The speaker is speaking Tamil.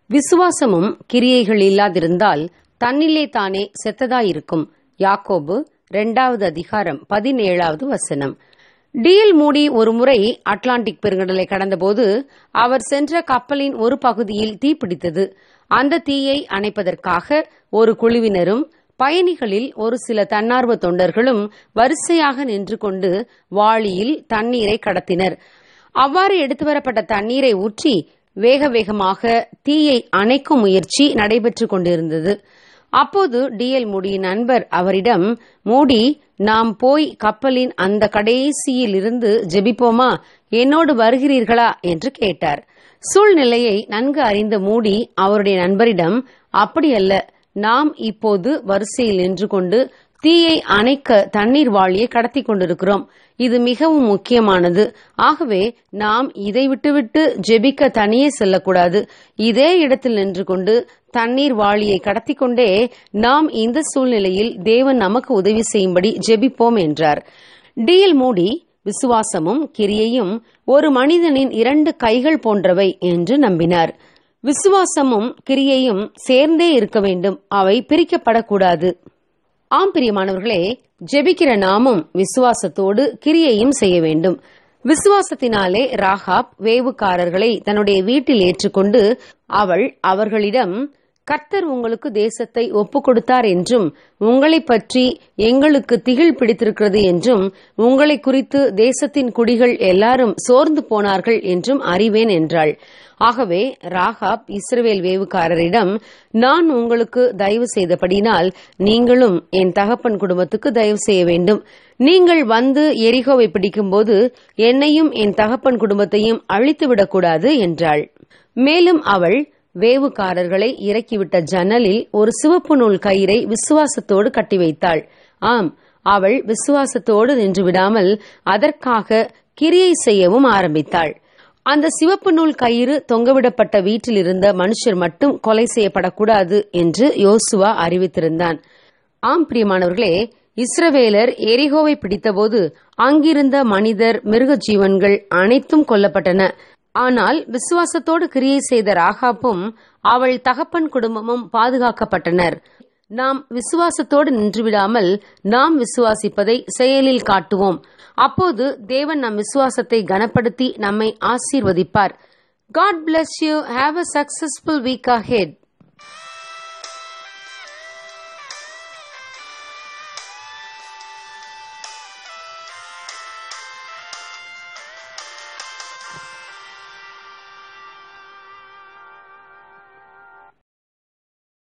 விசுவாசமும் கிரியைகள் இல்லாதிருந்தால் தன்னிலே தானே செத்ததாயிருக்கும் யாக்கோபு இரண்டாவது அதிகாரம் பதினேழாவது வசனம் டிஎல் மூடி ஒருமுறை அட்லாண்டிக் பெருங்கடலை கடந்தபோது அவர் சென்ற கப்பலின் ஒரு பகுதியில் தீப்பிடித்தது அந்த தீயை அணைப்பதற்காக ஒரு குழுவினரும் பயணிகளில் ஒரு சில தன்னார்வ தொண்டர்களும் வரிசையாக நின்று கொண்டு வாளியில் தண்ணீரை கடத்தினர் அவ்வாறு எடுத்து வரப்பட்ட தண்ணீரை ஊற்றி வேக வேகமாக தீயை அணைக்கும் முயற்சி நடைபெற்றுக் கொண்டிருந்தது அப்போது டிஎல் மூடியின் நண்பர் அவரிடம் மூடி நாம் போய் கப்பலின் அந்த கடைசியில் இருந்து ஜெபிப்போமா என்னோடு வருகிறீர்களா என்று கேட்டார் சூழ்நிலையை நன்கு அறிந்த மூடி அவருடைய நண்பரிடம் அப்படியல்ல நாம் இப்போது வரிசையில் நின்று கொண்டு தீயை அணைக்க தண்ணீர் வாளியை கடத்தி கொண்டிருக்கிறோம் இது மிகவும் முக்கியமானது ஆகவே நாம் இதை விட்டுவிட்டு ஜெபிக்க தனியே செல்லக்கூடாது இதே இடத்தில் நின்று கொண்டு தண்ணீர் வாளியை கடத்தி கொண்டே நாம் இந்த சூழ்நிலையில் தேவன் நமக்கு உதவி செய்யும்படி ஜெபிப்போம் என்றார் டிஎல் மூடி விசுவாசமும் கிரியையும் ஒரு மனிதனின் இரண்டு கைகள் போன்றவை என்று நம்பினார் விசுவாசமும் கிரியையும் சேர்ந்தே இருக்க வேண்டும் அவை பிரிக்கப்படக்கூடாது ஆம் பிரியமானவர்களே ஜெபிக்கிற நாமும் விசுவாசத்தோடு கிரியையும் செய்ய வேண்டும் விசுவாசத்தினாலே ராகாப் வேவுக்காரர்களை தன்னுடைய வீட்டில் ஏற்றுக்கொண்டு அவள் அவர்களிடம் கர்த்தர் உங்களுக்கு தேசத்தை ஒப்புக் கொடுத்தார் என்றும் உங்களை பற்றி எங்களுக்கு திகில் பிடித்திருக்கிறது என்றும் உங்களை குறித்து தேசத்தின் குடிகள் எல்லாரும் சோர்ந்து போனார்கள் என்றும் அறிவேன் என்றாள் ஆகவே ராகாப் இஸ்ரவேல் வேவுக்காரரிடம் நான் உங்களுக்கு தயவு செய்தபடினால் நீங்களும் என் தகப்பன் குடும்பத்துக்கு தயவு செய்ய வேண்டும் நீங்கள் வந்து எரிகோவை பிடிக்கும்போது என்னையும் என் தகப்பன் குடும்பத்தையும் அழித்துவிடக்கூடாது என்றாள் மேலும் அவள் வேவுக்காரர்களை இறக்கிவிட்ட ஜன்னலில் ஒரு சிவப்பு நூல் கயிறை விசுவாசத்தோடு கட்டி வைத்தாள் ஆம் அவள் விசுவாசத்தோடு நின்று விடாமல் அதற்காக கிரியை செய்யவும் ஆரம்பித்தாள் அந்த சிவப்பு நூல் கயிறு தொங்கவிடப்பட்ட வீட்டில் இருந்த மனுஷர் மட்டும் கொலை செய்யப்படக்கூடாது என்று யோசுவா அறிவித்திருந்தான் ஆம் பிரியமானவர்களே இஸ்ரவேலர் எரிகோவை பிடித்தபோது அங்கிருந்த மனிதர் மிருக ஜீவன்கள் அனைத்தும் கொல்லப்பட்டன ஆனால் விசுவாசத்தோடு கிரியை செய்த ராகாப்பும் அவள் தகப்பன் குடும்பமும் பாதுகாக்கப்பட்டனர் நாம் விசுவாசத்தோடு நின்றுவிடாமல் நாம் விசுவாசிப்பதை செயலில் காட்டுவோம் அப்போது தேவன் நம் விசுவாசத்தை கனப்படுத்தி நம்மை ஆசீர்வதிப்பார் God bless you have a successful week ahead